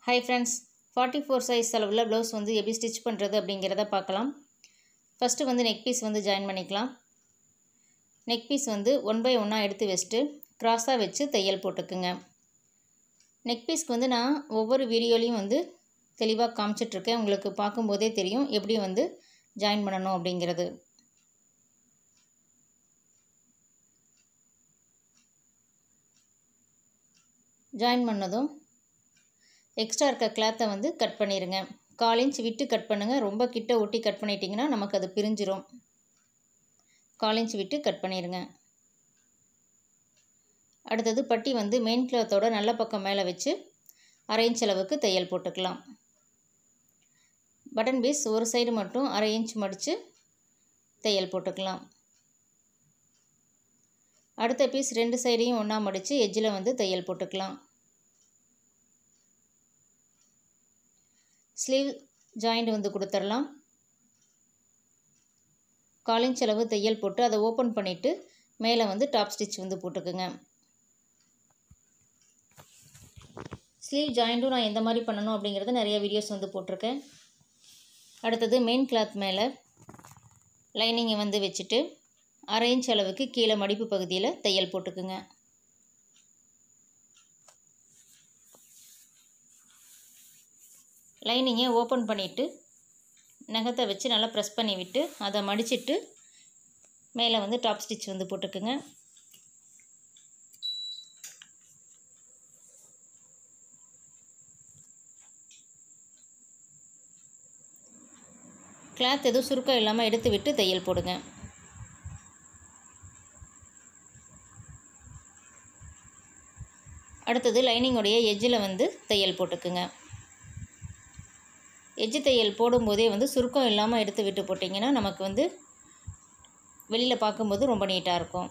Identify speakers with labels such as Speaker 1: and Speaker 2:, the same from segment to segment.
Speaker 1: high friends forty four size அளவில் blouse வந்து எப்படி ஸ்டிச் பண்ணுறது அப்படிங்கிறத பார்க்கலாம் ஃபஸ்ட்டு வந்து நெக் பீஸ் வந்து ஜாயின் பண்ணிக்கலாம் நெக் பீஸ் வந்து ஒன் பை ஒன்னாக எடுத்து வச்சுட்டு க்ராஸாக வச்சு தையல் போட்டுக்குங்க நெக் பீஸ்க்கு வந்து நான் ஒவ்வொரு வீடியோலையும் வந்து தெளிவாக காமிச்சிட்ருக்கேன் உங்களுக்கு பார்க்கும்போதே தெரியும் எப்படி வந்து ஜாயின் பண்ணணும் அப்படிங்கிறது ஜாயின் பண்ணதும் எக்ஸ்ட்ரா இருக்க கிளாத்தை வந்து கட் பண்ணிடுங்க கால் இன்ச் விட்டு கட் பண்ணுங்கள் ரொம்ப கிட்ட ஒட்டி கட் பண்ணிட்டீங்கன்னா நமக்கு அது பிரிஞ்சிரும் கால் இன்ச் விட்டு கட் பண்ணிடுங்க அடுத்தது பட்டி வந்து மெயின் கிளாத்தோட நல்ல பக்கம் மேலே வச்சு அரை இன்ச் அளவுக்கு தையல் போட்டுக்கலாம் பட்டன் பீஸ் ஒரு சைடு மட்டும் அரை இன்ச் மடித்து தையல் போட்டுக்கலாம் அடுத்த பீஸ் ரெண்டு சைடையும் ஒன்றா மடித்து எஜ்ஜில் வந்து தையல் போட்டுக்கலாம் ஸ்லீவ் ஜாயிண்ட் வந்து கொடுத்துடலாம் காலிஞ்ச் அளவு தையல் போட்டு அதை ஓப்பன் பண்ணிவிட்டு மேலே வந்து டாப் ஸ்டிச் வந்து போட்டுக்குங்க ஸ்லீவ் ஜாயிண்ட்டும் நான் எந்த மாதிரி பண்ணணும் அப்படிங்கிறது நிறைய வீடியோஸ் வந்து போட்டிருக்கேன் அடுத்தது மெயின் கிளாத் மேலே லைனிங்கை வந்து வச்சுட்டு அரை இன்ச் அளவுக்கு கீழே மடிப்பு பகுதியில் தையல் போட்டுக்குங்க லைனிங்கை ஓப்பன் பண்ணிவிட்டு நகத்தை வச்சு நல்லா ப்ரெஸ் பண்ணி விட்டு அதை மடிச்சிட்டு மேலே வந்து டாப் ஸ்டிச் வந்து போட்டுக்குங்க கிளாத் எதுவும் சுருக்கம் இல்லாமல் எடுத்து விட்டு தையல் போடுங்க அடுத்தது லைனிங்கோடைய எஜ்ஜில் வந்து தையல் போட்டுக்குங்க எஜ்ஜு தையல் போடும்போதே வந்து சுருக்கம் இல்லாமல் எடுத்து விட்டு போட்டிங்கன்னா நமக்கு வந்து வெளியில் பார்க்கும்போது ரொம்ப நீட்டாக இருக்கும்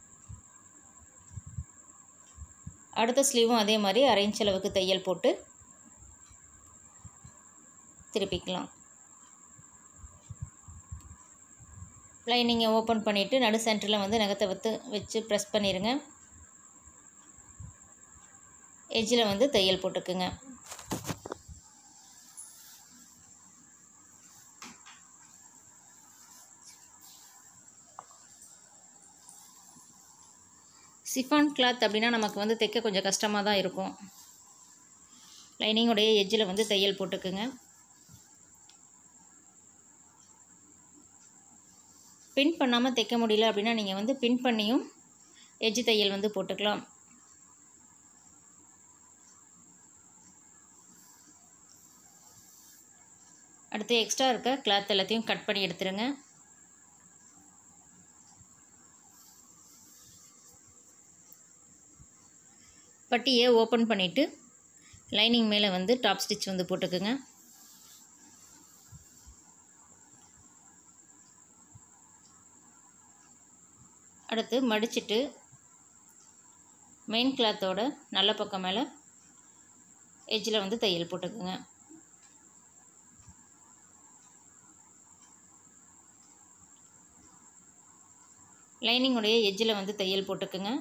Speaker 1: அடுத்த ஸ்லீவும் அதே மாதிரி அரை இன்ச் அளவுக்கு தையல் போட்டு திருப்பிக்கலாம் லைனிங்கை ஓப்பன் பண்ணிவிட்டு நடு சென்டரில் வந்து நகத்தை வத்து வச்சு ப்ரெஸ் பண்ணிடுங்க எஜ்ஜில் வந்து தையல் போட்டுக்குங்க சிஃபான் கிளாத் அப்படின்னா நமக்கு வந்து தைக்க கொஞ்சம் கஷ்டமாக தான் இருக்கும் லைனிங்குடைய எஜ்ஜில் வந்து தையல் போட்டுக்குங்க பின் பண்ணாமல் தைக்க முடியல அப்படின்னா நீங்கள் வந்து பின் பண்ணியும் எஜ்ஜு தையல் வந்து போட்டுக்கலாம் அடுத்து எக்ஸ்ட்ரா இருக்க கிளாத் எல்லாத்தையும் கட் பண்ணி எடுத்துருங்க பட்டியை ஓப்பன் பண்ணிவிட்டு லைனிங் மேலே வந்து டாப் ஸ்டிச் வந்து போட்டுக்குங்க அடுத்து மடிச்சிட்டு மெயின் கிளாத்தோட நல்ல பக்கம் மேலே எஜ்ஜில் வந்து தையல் போட்டுக்குங்க லைனிங்குடைய எஜ்ஜில் வந்து தையல் போட்டுக்குங்க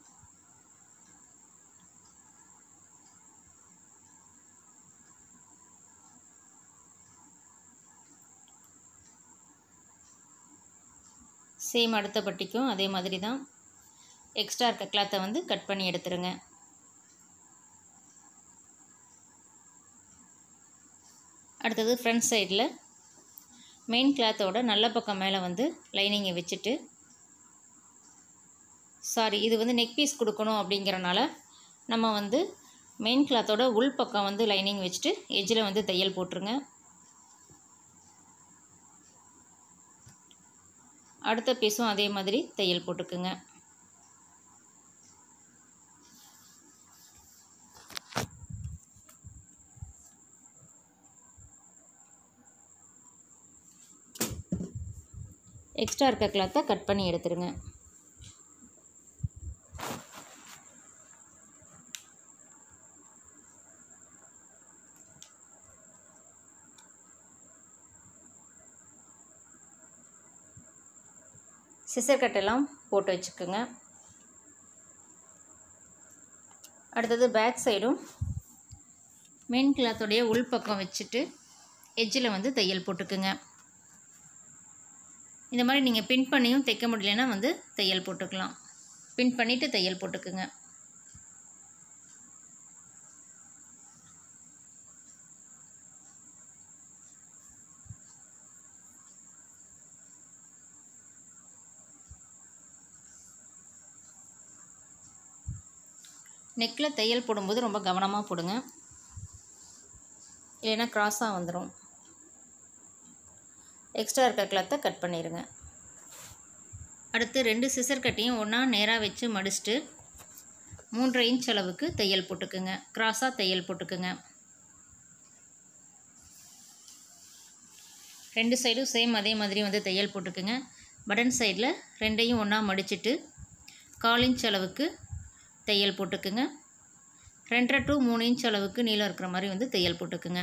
Speaker 1: சேம் அடுத்த பட்டிக்கும் அதே மாதிரி தான் எக்ஸ்ட்ரா இருக்க கிளாத்தை வந்து கட் பண்ணி எடுத்துருங்க அடுத்தது ஃப்ரண்ட் சைடில் மெயின் கிளாத்தோட நல்ல பக்கம் மேலே வந்து லைனிங்கை வச்சுட்டு சாரி இது வந்து நெக் பீஸ் கொடுக்கணும் அப்படிங்கிறனால நம்ம வந்து மெயின் கிளாத்தோட உள் பக்கம் வந்து லைனிங் வச்சுட்டு எஜ்ஜில் வந்து தையல் போட்டுருங்க அடுத்த பீஸும் அதே மாதிரி தையல் போட்டுக்குங்க எக்ஸ்ட்ரா இருக்க கிளாத்தை கட் பண்ணி எடுத்துருங்க சிசர் கட்டெல்லாம் போட்டு வச்சுக்கோங்க அடுத்தது பேக் சைடும் மெயின் கிளாத்தோடைய உள் பக்கம் வச்சுட்டு எட்ஜில் வந்து தையல் போட்டுக்குங்க இந்த மாதிரி நீங்கள் பின் பண்ணியும் தைக்க முடியலன்னா வந்து தையல் போட்டுக்கலாம் பின் பண்ணிவிட்டு தையல் போட்டுக்குங்க நெக்கில் தையல் போடும்போது ரொம்ப கவனமாக போடுங்க இல்லைன்னா க்ராஸாக வந்துடும் எக்ஸ்ட்ரா இருக்க கிளாத்தை கட் பண்ணிடுங்க அடுத்து ரெண்டு சிசர் கட்டையும் ஒன்றா நேராக வச்சு மடிச்சுட்டு மூன்றரை இன்ச் அளவுக்கு தையல் போட்டுக்குங்க க்ராஸாக தையல் போட்டுக்குங்க ரெண்டு சைடும் சேம் அதே மாதிரி வந்து தையல் போட்டுக்குங்க பட்டன் சைடில் ரெண்டையும் ஒன்றா மடிச்சிட்டு கால் இன்ச் அளவுக்கு தையல் போட்டுக்குங்க ரெண்டரை டு மூணு இன்ச் அளவுக்கு நீளம் இருக்கிற மாதிரி வந்து தையல் போட்டுக்குங்க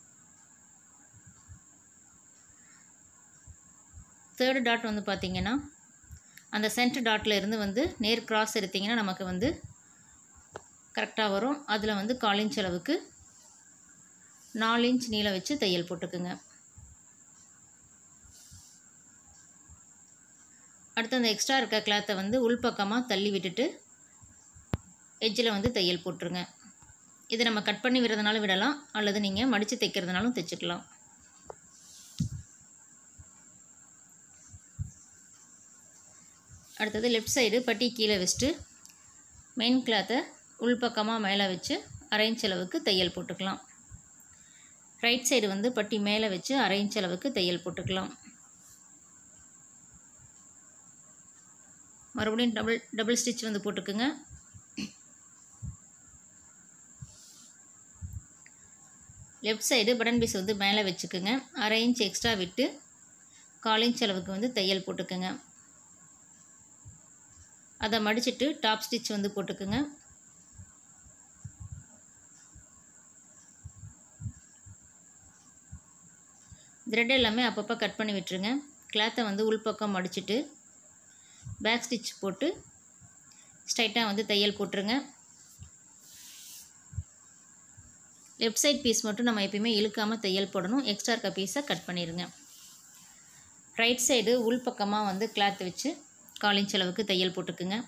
Speaker 1: தேர்டு டாட் வந்து பார்த்திங்கன்னா அந்த சென்டர் டாட்டில் இருந்து வந்து நேர் கிராஸ் எடுத்திங்கன்னா நமக்கு வந்து கரெக்டாக வரும் அதில் வந்து கால் இன்ச் அளவுக்கு நாலு இன்ச் நீளம் வச்சு தையல் போட்டுக்குங்க அடுத்து அந்த எக்ஸ்ட்ரா இருக்க கிளாத்தை வந்து உள்பக்கமாக தள்ளி விட்டுட்டு எட்ஜில் வந்து தையல் போட்டுருங்க இதை நம்ம கட் பண்ணி விடுறதுனாலும் விடலாம் அல்லது நீங்கள் மடித்து தைக்கிறதுனாலும் தைச்சிக்கலாம் அடுத்தது லெஃப்ட் சைடு பட்டி கீழே வச்சுட்டு மெயின் கிளாத்தை உள்பக்கமாக மேலே வச்சு அரை இன்ச் அளவுக்கு தையல் போட்டுக்கலாம் ரைட் சைடு வந்து பட்டி மேலே வச்சு அரை இன்ச் அளவுக்கு தையல் போட்டுக்கலாம் மறுபடியும் டபுள் டபுள் ஸ்டிச் வந்து போட்டுக்குங்க லெஃப்ட் சைடு பட்டன் பீஸ் வந்து மேலே வச்சுக்குங்க அரை இன்ச் எக்ஸ்ட்ரா விட்டு கால் இன்ச் அளவுக்கு வந்து தையல் போட்டுக்குங்க அதை மடிச்சிட்டு டாப் ஸ்டிச் வந்து போட்டுக்குங்க த்ரெட் எல்லாமே அப்பப்போ கட் பண்ணி விட்டுருங்க கிளாத்தை வந்து உள்பக்கம் மடிச்சிட்டு பேக் ஸ்டிச் போட்டு ஸ்ட்ரைட்டாக வந்து தையல் போட்டுருங்க லெஃப்ட் சைட் பீஸ் மட்டும் நம்ம எப்பயுமே இழுக்காமல் தையல் போடணும் எக்ஸ்ட்ரா இருக்க பீஸை கட் பண்ணிடுங்க ரைட் சைடு உள் பக்கமாக வந்து கிளாத் வச்சு கால் இன்ச் அளவுக்கு தையல் போட்டுக்குங்க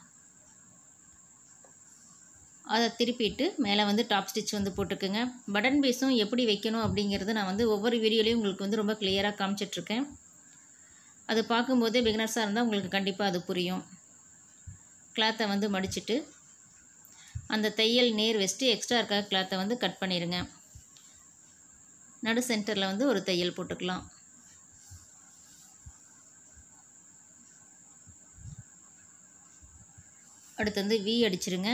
Speaker 1: அதை திருப்பிட்டு மேலே வந்து டாப் ஸ்டிச் வந்து போட்டுக்குங்க பட்டன் பீஸும் எப்படி வைக்கணும் அப்படிங்கிறது நான் வந்து ஒவ்வொரு வீடியோலையும் உங்களுக்கு வந்து ரொம்ப கிளியராக காமிச்சிட்ருக்கேன் அது பார்க்கும்போதே பிகினர்ஸாக இருந்தால் உங்களுக்கு கண்டிப்பாக அது புரியும் கிளாத்தை வந்து மடிச்சிட்டு அந்த தையல் நேர் வச்சுட்டு எக்ஸ்ட்ரா இருக்க கிளாத்தை வந்து கட் பண்ணிடுங்க நடு சென்டரில் வந்து ஒரு தையல் போட்டுக்கலாம் அடுத்து வந்து வி அடிச்சிருங்க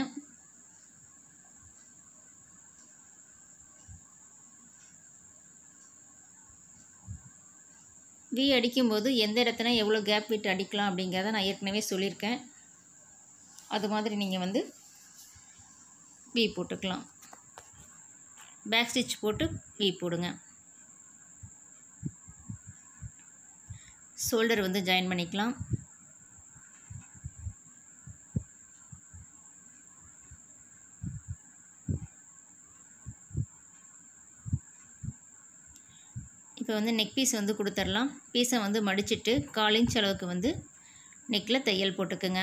Speaker 1: வி அடிக்கும்போது எந்த இடத்துல எவ்வளோ கேப் விட்டு அடிக்கலாம் அப்படிங்கிறத நான் ஏற்கனவே சொல்லியிருக்கேன் அது மாதிரி நீங்கள் வந்து வி போட்டுக்கலாம் பேக் ஸ்டிச் போட்டு வி போடுங்க ஷோல்டர் வந்து ஜாயின் பண்ணிக்கலாம் இப்போ வந்து நெக் பீஸ் வந்து கொடுத்துர்லாம் பீஸை வந்து மடிச்சிட்டு கால் இன்ச் அளவுக்கு வந்து நெக்கில் தையல் போட்டுக்குங்க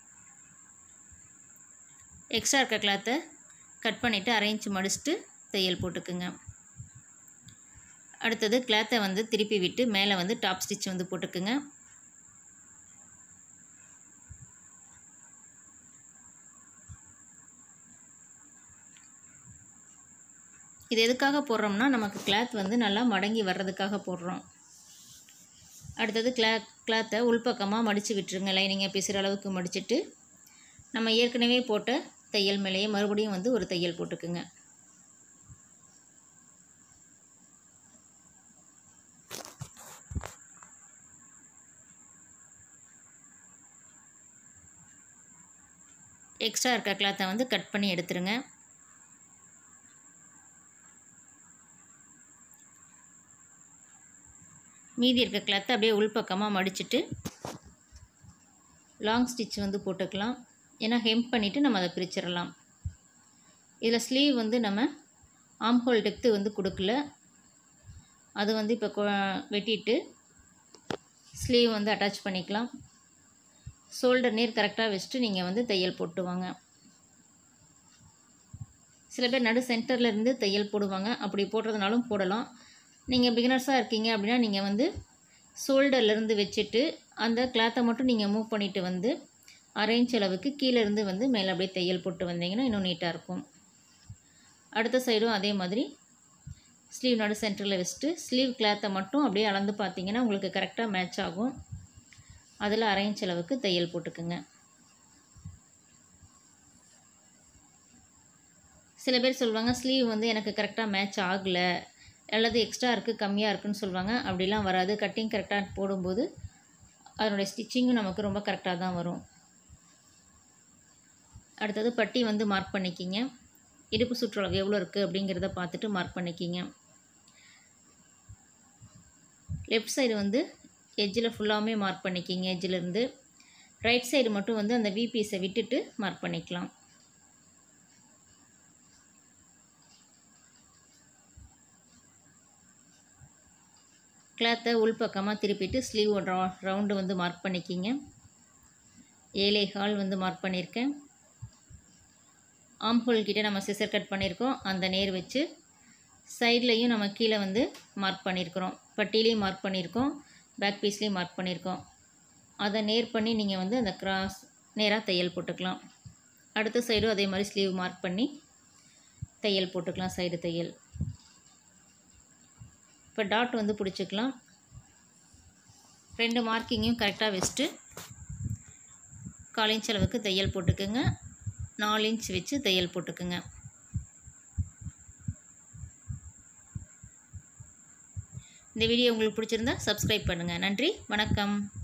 Speaker 1: எக்ஸ்ட்ரா இருக்க கிளாத்தை கட் பண்ணிவிட்டு அரை இன்ச் மடிச்சுட்டு தையல் போட்டுக்குங்க அடுத்தது கிளாத்தை வந்து திருப்பி விட்டு மேலே வந்து டாப் ஸ்டிச் வந்து போட்டுக்குங்க இது எதுக்காக போடுறோம்னா நமக்கு கிளாத் வந்து நல்லா மடங்கி வர்றதுக்காக போடுறோம் அடுத்தது கிளா கிளாத்தை உள்பக்கமாக மடித்து விட்டுருங்க லைனிங்கை பிசுற அளவுக்கு மடிச்சிட்டு நம்ம ஏற்கனவே போட்ட தையல் மேலேயே மறுபடியும் வந்து ஒரு தையல் போட்டுக்குங்க எக்ஸ்ட்ரா இருக்க கிளாத்தை வந்து கட் பண்ணி எடுத்துருங்க மீதி இருக்க கிளாத்தை அப்படியே உள்பக்கமாக மடிச்சிட்டு லாங் ஸ்டிச் வந்து போட்டுக்கலாம் ஏன்னா ஹெம்ப் பண்ணிவிட்டு நம்ம அதை பிரிச்சிடலாம் இதில் ஸ்லீவ் வந்து நம்ம ஆம் ஹோல் டெப்த்து வந்து கொடுக்கல அது வந்து இப்போ கொ- வெட்டிட்டு ஸ்லீவ் வந்து அட்டாச் பண்ணிக்கலாம் ஷோல்டர் நீர் கரெக்டாக வச்சுட்டு நீங்கள் வந்து தையல் போட்டு வாங்க சில பேர் நடு சென்டரில் இருந்து தையல் போடுவாங்க அப்படி போடுறதுனாலும் போடலாம் நீங்கள் பிகினர்ஸாக இருக்கீங்க அப்படின்னா நீங்கள் வந்து ஷோல்டர்லேருந்து வச்சுட்டு அந்த கிளாத்தை மட்டும் நீங்கள் மூவ் பண்ணிவிட்டு வந்து அரேஞ்ச் அளவுக்கு கீழே இருந்து வந்து மேலே அப்படியே தையல் போட்டு வந்தீங்கன்னா இன்னும் நீட்டாக இருக்கும் அடுத்த சைடும் அதே மாதிரி ஸ்லீவ் நடு சென்டரில் வச்சுட்டு ஸ்லீவ் கிளாத்தை மட்டும் அப்படியே அளந்து பார்த்தீங்கன்னா உங்களுக்கு கரெக்டாக மேட்ச் ஆகும் அதில் அரேஞ்ச் அளவுக்கு தையல் போட்டுக்குங்க சில பேர் சொல்லுவாங்க ஸ்லீவ் வந்து எனக்கு கரெக்டாக மேட்ச் ஆகலை அல்லது எக்ஸ்ட்ரா இருக்குது கம்மியாக இருக்குன்னு சொல்லுவாங்க அப்படிலாம் வராது கட்டிங் கரெக்டாக போடும்போது அதனுடைய ஸ்டிச்சிங்கும் நமக்கு ரொம்ப கரெக்டாக தான் வரும் அடுத்தது பட்டி வந்து மார்க் பண்ணிக்கிங்க இடுப்பு சுற்றளவு எவ்வளோ இருக்குது அப்படிங்கிறத பார்த்துட்டு மார்க் பண்ணிக்கிங்க லெஃப்ட் சைடு வந்து எட்ஜில் ஃபுல்லாமே மார்க் பண்ணிக்கிங்க எட்ஜிலேருந்து ரைட் சைடு மட்டும் வந்து அந்த வி பீஸை விட்டுட்டு மார்க் பண்ணிக்கலாம் கிளாத்தை உள்பக்கமாக திருப்பிட்டு ஸ்லீவ் ரவுண்டு வந்து மார்க் பண்ணிக்கிங்க ஏழை ஹால் வந்து மார்க் பண்ணியிருக்கேன் ஆம் ஹோல் கிட்டே நம்ம சிசர் கட் பண்ணியிருக்கோம் அந்த நேர் வச்சு சைட்லேயும் நம்ம கீழே வந்து மார்க் பண்ணியிருக்கிறோம் பட்டியிலையும் மார்க் பண்ணியிருக்கோம் பேக் பீஸ்லேயும் மார்க் பண்ணியிருக்கோம் அதை நேர் பண்ணி நீங்கள் வந்து அந்த கிராஸ் நேராக தையல் போட்டுக்கலாம் அடுத்த சைடும் அதே மாதிரி ஸ்லீவ் மார்க் பண்ணி தையல் போட்டுக்கலாம் சைடு தையல் இப்போ டாட் வந்து பிடிச்சிக்கலாம் ரெண்டு மார்க்கிங்கையும் கரெக்டாக வச்சுட்டு கால் இன்ச் அளவுக்கு தையல் போட்டுக்குங்க நாலு இன்ச் வச்சு தையல் போட்டுக்குங்க இந்த வீடியோ உங்களுக்கு பிடிச்சிருந்தா சப்ஸ்கிரைப் பண்ணுங்கள் நன்றி வணக்கம்